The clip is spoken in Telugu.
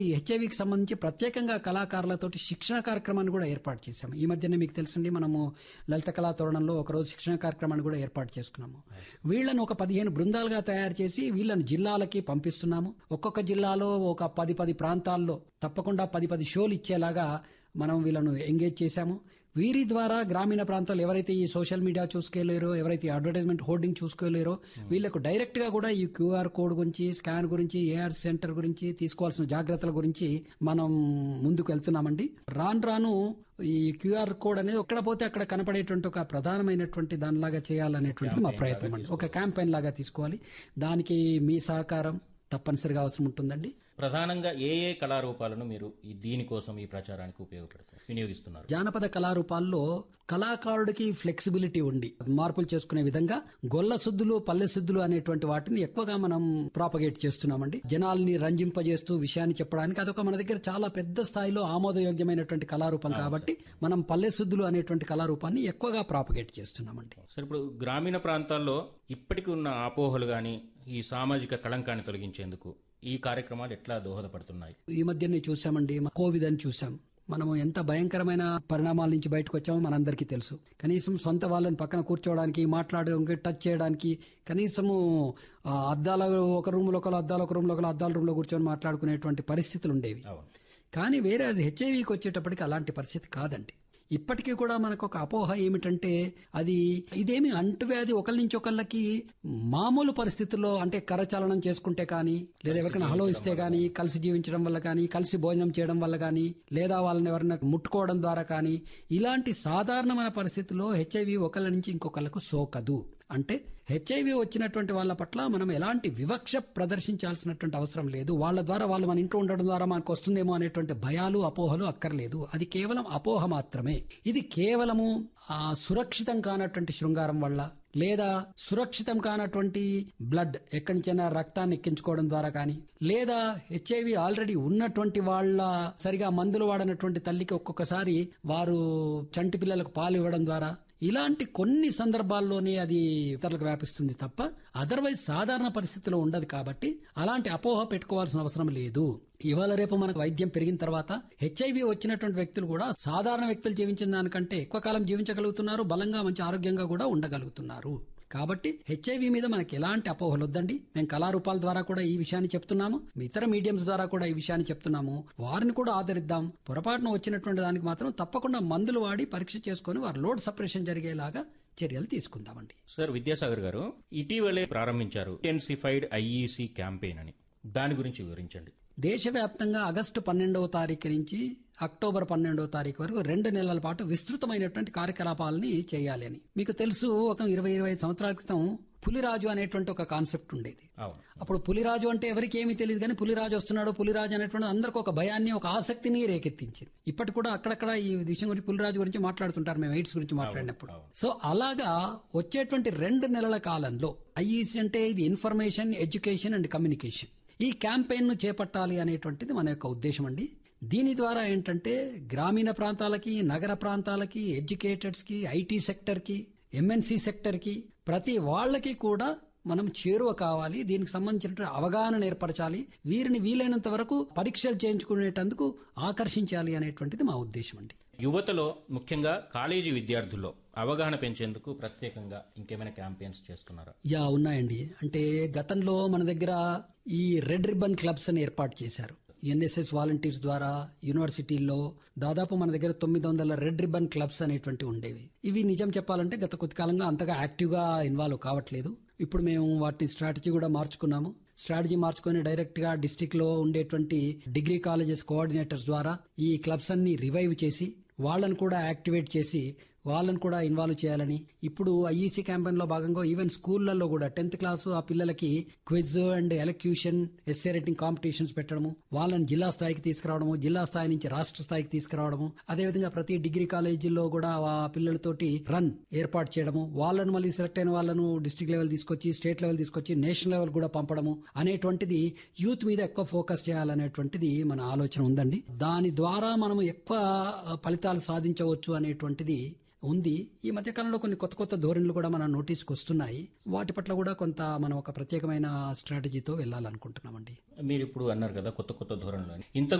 ఈ హెచ్ఐవికి సంబంధించి ప్రత్యేకంగా కళాకారులతోటి శిక్షణ కార్యక్రమాన్ని కూడా ఏర్పాటు చేశాము ఈ మధ్యనే మీకు తెలుసండి మనము లలిత కళా తోరణంలో ఒకరోజు శిక్షణ కార్యక్రమాన్ని కూడా ఏర్పాటు చేసుకున్నాము వీళ్ళను ఒక పదిహేను బృందాలుగా తయారు చేసి వీళ్ళని జిల్లాలకి పంపిస్తున్నాము ఒక్కొక్క జిల్లాలో ఒక పది పది ప్రాంతాల్లో తప్పకుండా పది పది షోలు ఇచ్చేలాగా మనం వీళ్ళను ఎంగేజ్ చేశాము వీరి ద్వారా గ్రామీణ ప్రాంతాల్లో ఎవరైతే ఈ సోషల్ మీడియా చూసుకోలేరో ఎవరైతే ఈ అడ్వర్టైజ్మెంట్ హోర్డింగ్ చూసుకోలేరో వీళ్ళకు డైరెక్ట్ గా కూడా ఈ క్యూఆర్ కోడ్ గురించి స్కాన్ గురించి ఏఆర్ సెంటర్ గురించి తీసుకోవాల్సిన జాగ్రత్తల గురించి మనం ముందుకు వెళ్తున్నామండి రాను రాను ఈ క్యూఆర్ కోడ్ అనేది ఎక్కడ పోతే అక్కడ కనపడేటువంటి ఒక ప్రధానమైనటువంటి దానిలాగా చేయాలనేటువంటిది మా ప్రయత్నం అండి ఒక క్యాంపెయిన్ లాగా తీసుకోవాలి దానికి మీ సహకారం తప్పనిసరిగా అవసరం ఉంటుందండి ప్రధానంగా ఏ ఏ కళారూపాలను మీరు ఈ దీనికోసం ఈ ప్రచారానికి ఉపయోగపడుతున్నారు వినియోగిస్తున్నారు జానపద కళారూపాల్లో కళాకారుడికి ఫ్లెక్సిబిలిటీ ఉండి మార్పులు చేసుకునే విధంగా గొల్ల శుద్ధులు పల్లె శుద్ధులు అనేటువంటి వాటిని ఎక్కువగా మనం ప్రాపగేట్ చేస్తున్నామండి జనాల్ని రంజింపజేస్తూ విషయాన్ని చెప్పడానికి అదొక మన దగ్గర చాలా పెద్ద స్థాయిలో ఆమోదయోగ్యమైనటువంటి కళారూపం కాబట్టి మనం పల్లె శుద్ధులు అనేటువంటి కళారూపాన్ని ఎక్కువగా ప్రాపగేట్ చేస్తున్నామండి సరే ఇప్పుడు గ్రామీణ ప్రాంతాల్లో ఇప్పటికి ఉన్న అపోహలు గాని ఈ సామాజిక కళంకాన్ని తొలగించేందుకు ఈ కార్యక్రమాలు ఎట్లా దోహదపడుతున్నాయి ఈ మధ్యనే చూసామండి కోవిడ్ అని చూసాం మనము ఎంత భయంకరమైన పరిణామాల నుంచి బయటకు వచ్చామో మనందరికీ తెలుసు కనీసం సొంత వాళ్ళని పక్కన కూర్చోవడానికి మాట్లాడడానికి టచ్ చేయడానికి కనీసము ఆ, అద్దాల ఒక రూమ్లో ఒకరు అద్దాల ఒక రూమ్లో ఒకరు అద్దాల రూమ్లో కూర్చొని మాట్లాడుకునేటువంటి పరిస్థితులు ఉండేవి అవును కానీ వేరే హెచ్ఐవికి వచ్చేటప్పటికి అలాంటి పరిస్థితి కాదండి ఇప్పటికీ కూడా మనకు ఒక అపోహ ఏమిటంటే అది ఇదేమి అంటువ్యాధి ఒకరి నుంచి ఒకళ్ళకి మామూలు పరిస్థితుల్లో అంటే కరచాలనం చేసుకుంటే కానీ లేదా ఎవరికైనా హలో ఇస్తే కానీ కలిసి జీవించడం వల్ల కానీ కలిసి భోజనం చేయడం వల్ల కానీ లేదా వాళ్ళని ఎవరైనా ముట్టుకోవడం ద్వారా కానీ ఇలాంటి సాధారణమైన పరిస్థితుల్లో హెచ్ఐవి ఒకళ్ళ నుంచి ఇంకొకళ్ళకు సోకదు అంటే హెచ్ఐవి వచ్చినటువంటి వాళ్ళ పట్ల మనం ఎలాంటి వివక్ష ప్రదర్శించాల్సినటువంటి అవసరం లేదు వాళ్ళ ద్వారా వాళ్ళు మన ఇంట్లో ఉండడం ద్వారా మనకు వస్తుందేమో అనేటువంటి భయాలు అపోహలు అక్కర్లేదు అది కేవలం అపోహ మాత్రమే ఇది కేవలము ఆ సురక్షితం కానటువంటి శృంగారం వల్ల లేదా సురక్షితం కానటువంటి బ్లడ్ ఎక్కడి నుంచైనా రక్తాన్ని ఎక్కించుకోవడం ద్వారా కానీ లేదా హెచ్ఐవి ఆల్రెడీ ఉన్నటువంటి వాళ్ళ సరిగా మందులు వాడనటువంటి తల్లికి ఒక్కొక్కసారి వారు చంటి పిల్లలకు పాలు ఇవ్వడం ద్వారా ఇలాంటి కొన్ని సందర్భాల్లోనే అది ఇతరులకు వ్యాపిస్తుంది తప్ప అదర్వైజ్ సాధారణ పరిస్థితిలో ఉండదు కాబట్టి అలాంటి అపోహ పెట్టుకోవాల్సిన అవసరం లేదు ఇవాళ రేపు మనకు వైద్యం పెరిగిన తర్వాత హెచ్ఐవి వచ్చినటువంటి వ్యక్తులు కూడా సాధారణ వ్యక్తులు జీవించిన దానికంటే ఎక్కువ కాలం జీవించగలుగుతున్నారు బలంగా మంచి ఆరోగ్యంగా కూడా ఉండగలుగుతున్నారు కాబట్టి హెచ్ఐవి మీద మనకి ఎలాంటి అపోహలు వద్దండి మేము కళారూపాల ద్వారా కూడా ఈ విషయాన్ని చెప్తున్నాము ఇతర మీడియంస్ ద్వారా కూడా ఈ విషయాన్ని చెప్తున్నాము వారిని కూడా ఆదరిద్దాం పొరపాటున వచ్చినటువంటి దానికి మాత్రం తప్పకుండా మందులు వాడి పరీక్ష చేసుకుని వారి లోడ్ సపరేషన్ జరిగేలాగా చర్యలు తీసుకుందామండి సార్ విద్యాసాగర్ గారు ఇటీవలే ప్రారంభించారు ఇంటెన్సిఫైడ్ ఐఈసి క్యాంపెయిన్ అని దాని గురించి వివరించండి దేశవ్యాప్తంగా ఆగస్టు పన్నెండవ తారీఖు నుంచి అక్టోబర్ పన్నెండవ తారీఖు వరకు రెండు నెలల పాటు విస్తృతమైనటువంటి కార్యకలాపాలని చేయాలి అని మీకు తెలుసు ఒక ఇరవై ఇరవై ఐదు సంవత్సరాల క్రితం పులిరాజు అనేటువంటి ఒక కాన్సెప్ట్ ఉండేది అవును అప్పుడు పులిరాజు అంటే ఎవరికి ఏమీ తెలియదు కానీ పులిరాజు వస్తున్నాడు పులిరాజు అనేటువంటి అందరికి ఒక భయాన్ని ఒక ఆసక్తిని రేకెత్తించింది ఇప్పటి కూడా అక్కడక్కడ ఈ విషయం గురించి పులిరాజు గురించి మాట్లాడుతుంటారు మేము ఎయిడ్స్ గురించి మాట్లాడినప్పుడు సో అలాగా వచ్చేటువంటి రెండు నెలల కాలంలో ఐఈసి అంటే ఇది ఇన్ఫర్మేషన్ ఎడ్యుకేషన్ అండ్ కమ్యూనికేషన్ ఈ క్యాంపెయిన్ ను చేపట్టాలి అనేటువంటిది మన యొక్క ఉద్దేశం అండి దీని ద్వారా ఏంటంటే గ్రామీణ ప్రాంతాలకి నగర ప్రాంతాలకి ఎడ్యుకేటెడ్స్ కి ఐటీ సెక్టర్ కి ఎంఎన్సీ సెక్టర్ కి ప్రతి వాళ్ళకి కూడా మనం చేరువ కావాలి దీనికి సంబంధించిన అవగాహన ఏర్పరచాలి వీరిని వీలైనంత వరకు పరీక్షలు చేయించుకునేటందుకు ఆకర్షించాలి అనేటువంటిది మా ఉద్దేశం అండి యువతలో ముఖ్యంగా కాలేజీ విద్యార్థుల్లో అవగాహన పెంచేందుకు ప్రత్యేకంగా ఇంకేమైనా క్యాంపెయిన్స్ చేస్తున్నారా యా ఉన్నాయండి అంటే గతంలో మన దగ్గర ఈ రెడ్ రిబ్బన్ క్లబ్స్ అని ఏర్పాటు చేశారు ఎన్ఎస్ఎస్ వాలంటీర్స్ ద్వారా యూనివర్సిటీల్లో దాదాపు మన దగ్గర తొమ్మిది వందల రెడ్ రిబ్బన్ క్లబ్స్ అనేటువంటి ఉండేవి ఇవి నిజం చెప్పాలంటే గత కొద్ది కాలంగా అంతగా యాక్టివ్ గా ఇన్వాల్వ్ కావట్లేదు ఇప్పుడు మేము వాటి స్ట్రాటజీ కూడా మార్చుకున్నాము స్ట్రాటజీ మార్చుకొని డైరెక్ట్ గా డిస్టిక్ లో ఉండేటువంటి డిగ్రీ కాలేజెస్ కోఆర్డినేటర్స్ ద్వారా ఈ క్లబ్స్ అన్ని రివైవ్ చేసి వాళ్ళని కూడా యాక్టివేట్ చేసి వాళ్ళని కూడా ఇన్వాల్వ్ చేయాలని ఇప్పుడు ఐఈసీ క్యాంపెయిన్ లో భాగంగా ఈవెన్ స్కూళ్లలో కూడా టెన్త్ క్లాస్ ఆ పిల్లలకి quiz and elocution essay writing competitions పెట్టడము వాళ్ళని జిల్లా స్థాయికి తీసుకురావడము జిల్లా స్థాయి నుంచి రాష్ట్ర స్థాయికి తీసుకురావడము అదేవిధంగా ప్రతి డిగ్రీ కాలేజీల్లో కూడా ఆ పిల్లలతోటి రన్ ఏర్పాటు చేయడము వాళ్ళను మళ్ళీ సెలెక్ట్ అయిన వాళ్ళను డిస్ట్రిక్ట్ లెవెల్ తీసుకొచ్చి స్టేట్ లెవెల్ తీసుకొచ్చి నేషనల్ లెవెల్ కూడా పంపడము అనేటువంటిది యూత్ మీద ఎక్కువ ఫోకస్ చేయాలనేటువంటిది మన ఆలోచన ఉందండి దాని ద్వారా మనం ఎక్కువ ఫలితాలు సాధించవచ్చు అనేటువంటిది ఉంది ఈ మధ్య కాలంలో కొన్ని కొత్త కొత్త ధోరణులు కూడా మన నోటీస్కి వస్తున్నాయి వాటి పట్ల కూడా కొంత మనం ఒక ప్రత్యేకమైన స్ట్రాటజీతో వెళ్ళాలనుకుంటున్నామండి మీరు ఇప్పుడు అన్నారు కదా కొత్త కొత్త ధోరణులు అని ఇంతకు